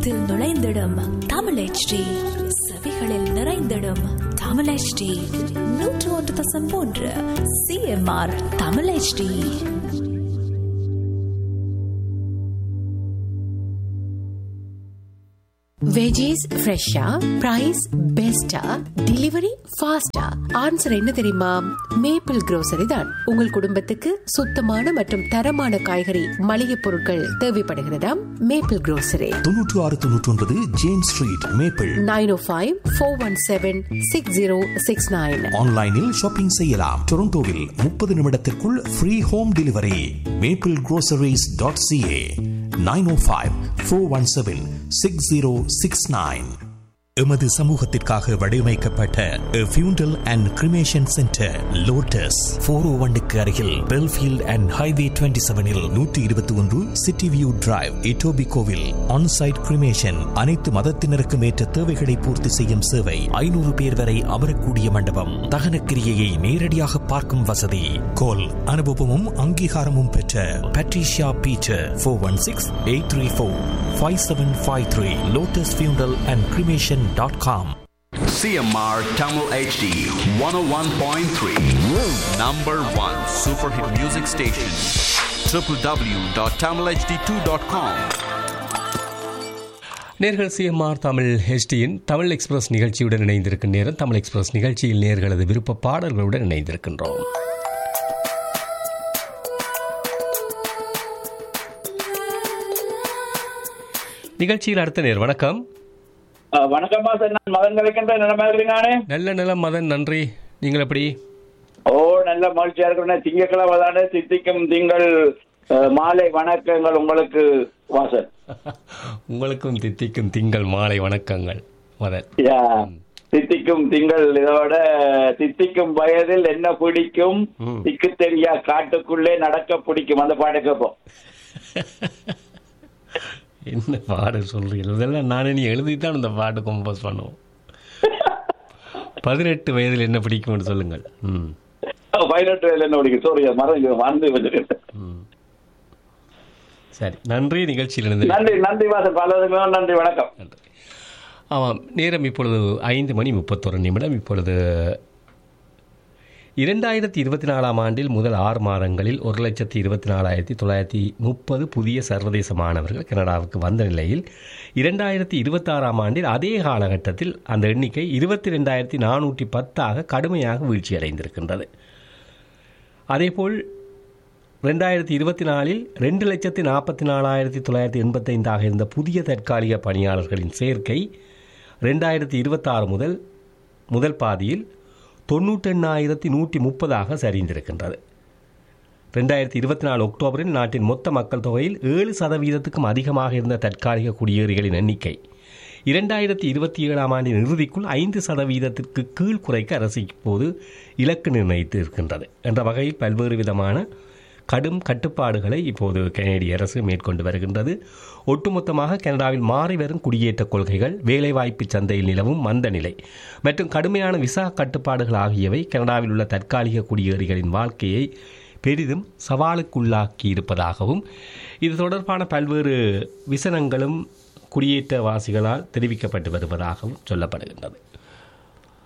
இதயத்தில் நுழைந்திடும் தமிழ் HD செவிகளில் நிறைந்திடும் தமிழ் HD நூற்று ஒன்று தசம் மூன்று சிஎம்ஆர் தமிழ் HD வெஜிஸ் ஃப்ரெஷ்ஷா பிரைஸ் பெஸ்டா டெலிவரி ஃபாஸ்டா ஆன்சர் என்ன தெரியுமா மேப்பிள் grocery தான் உங்கள் குடும்பத்துக்கு சுத்தமான மற்றும் தரமான காய்கறி மளிகை பொருட்கள் தேவைப்படுகிறதாம் மேப்பிள் grocery தொன்னூற்று ஆறு தொன்னூற்றி ஒன்பது James street maple nine O five four one seven six zero six nine ஆன்லைனில் ஷாப்பிங் செய்யலாம் டொரண்டோவில் முப்பது நிமிடத்திற்குள் free home delivery maple groceries dot CA nine O five four one seven six zero six nine எமது சமூகத்திற்காக வடிவமைக்கப்பட்ட funeral and cremation centre lotus four O ஒன்னுக்கு அருகில் பெல்ஃபீல்ட் அண்ட் ஹைவே டுவெண்ட்டி செவனில் நூற்றி இருபத்தி ஒன்று சிட்டி வியூ டிரைவ் இட்டோபி கோவில் ஆன்சைட் கிரிமேஷன் அனைத்து மதத்தினருக்கும் ஏற்ற தேவைகளை பூர்த்தி செய்யும் சேவை ஐநூறு பேர் வரை அமரக்கூடிய மண்டபம் தகன கிரியையை நேரடியாக பார்க்கும் வசதி கோல் அனுபவமும் அங்கீகாரமும் பெற்ற Patricia Peter four one six eight three four five seven five three lotus funeral and cremation dot com CMR Tamil HD 101.3 Number 1 Super Hit Music Station www.tamilhd2.com நேர்கள் சிஎம்ஆர் தமிழ் ஹெச்டியின் தமிழ் எக்ஸ்பிரஸ் நிகழ்ச்சியுடன் இணைந்திருக்கும் நேரம் தமிழ் எக்ஸ்பிரஸ் நிகழ்ச்சியில் நேர்களது விருப்ப பாடல்களுடன் இணைந்திருக்கின்றோம் நிகழ்ச்சியில் அடுத்த நேர் வணக்கம் அஹ் வணக்கம்மா சார் நான் மதன் கலைக்கின்ற நிலமா இருக்கிறீங்கானே நல்ல நிலம் மதன் நன்றி நீங்கள் எப்படி ஓ நல்ல மகிழ்ச்சியா இருக்கிறேன் திங்கக்கிழமை தானே சித்திக்கும் திங்கள் அஹ், மாலை வணக்கங்கள் உங்களுக்கு வாசன் உங்களுக்கும் தித்திக்கும் திங்கள் மாலை வணக்கங்கள் மதன் யா தித்திக்கும் திங்கள் இதோட தித்திக்கும் வயதில் என்ன பிடிக்கும் ம். திக்கு தெரியா காட்டுக்குள்ளே நடக்க பிடிக்கும் அந்த பாட்டு கேட்போம் என்ன பாடு சொல்றீங்க இதெல்லாம் நானே நீ எழுதித்தான் இந்த பாட்டு கம்போஸ் பண்ணுவோம் பதினெட்டு வயதில் என்ன பிடிக்கும்னு சொல்லுங்கள் ம் பதினெட்டு வயதுல என்ன பிடிக்கும் சோரி மறந்து மறந்து வச்சிருக்கேன் ம் சரி நன்றி நிகழ்ச்சியில் இருந்து நன்றி நன்றி வாசன் பலதுமே நன்றி வணக்கம் நன்றி ஆமாம் நேரம் இப்பொழுது ஐந்து மணி முப்பத்தொரு நிமிடம் இப்பொழுது இரண்டாயிரத்தி இருபத்தி நாலாம் ஆண்டில் முதல் ஆறு மாதங்களில் ஒரு லட்சத்தி இருபத்தி நாலாயிரத்தி தொள்ளாயிரத்தி முப்பது புதிய சர்வதேச மாணவர்கள் கனடாவுக்கு வந்த நிலையில் இரண்டாயிரத்தி இருபத்தாறாம் ஆண்டில் அதே காலகட்டத்தில் அந்த எண்ணிக்கை இருபத்தி ரெண்டாயிரத்தி நானூற்றி பத்தாக கடுமையாக வீழ்ச்சியடைந்திருக்கின்றது அதேபோல் ரெண்டாயிரத்தி இருபத்தி நாலில் ரெண்டு லட்சத்தி நாற்பத்தி நாலாயிரத்தி தொள்ளாயிரத்தி எண்பத்தைந்தாக இருந்த புதிய தற்காலிக பணியாளர்களின் சேர்க்கை ரெண்டாயிரத்தி இருபத்தாறு முதல் முதல் பாதியில் தொண்ணூற்றெண்ணாயிரத்தி நூற்றி முப்பதாக சரிந்திருக்கின்றது ரெண்டாயிரத்தி இருபத்தி நாலு அக்டோபரில் நாட்டின் மொத்த மக்கள் தொகையில் ஏழு சதவீதத்துக்கும் அதிகமாக இருந்த தற்காலிக குடியேறிகளின் எண்ணிக்கை இரண்டாயிரத்தி இருபத்தி ஏழாம் ஆண்டின் இறுதிக்குள் ஐந்து சதவீதத்திற்கு கீழ் குறைக்க அரசு இப்போது இலக்கு நிர்ணயித்து இருக்கின்றது என்ற வகையில் பல்வேறு விதமான கடும் கட்டுப்பாடுகளை இப்போது கனேடிய அரசு மேற்கொண்டு வருகின்றது ஒட்டுமொத்தமாக கனடாவில் மாறி வரும் குடியேற்ற கொள்கைகள் வேலைவாய்ப்பு சந்தையில் நிலவும் மந்த நிலை மற்றும் கடுமையான விசா கட்டுப்பாடுகள் ஆகியவை கனடாவில் உள்ள தற்காலிக குடியேறிகளின் வாழ்க்கையை பெரிதும் சவாலுக்குள்ளாக்கி இருப்பதாகவும் இது தொடர்பான பல்வேறு விசனங்களும் குடியேற்றவாசிகளால் தெரிவிக்கப்பட்டு வருவதாகவும் சொல்லப்படுகின்றது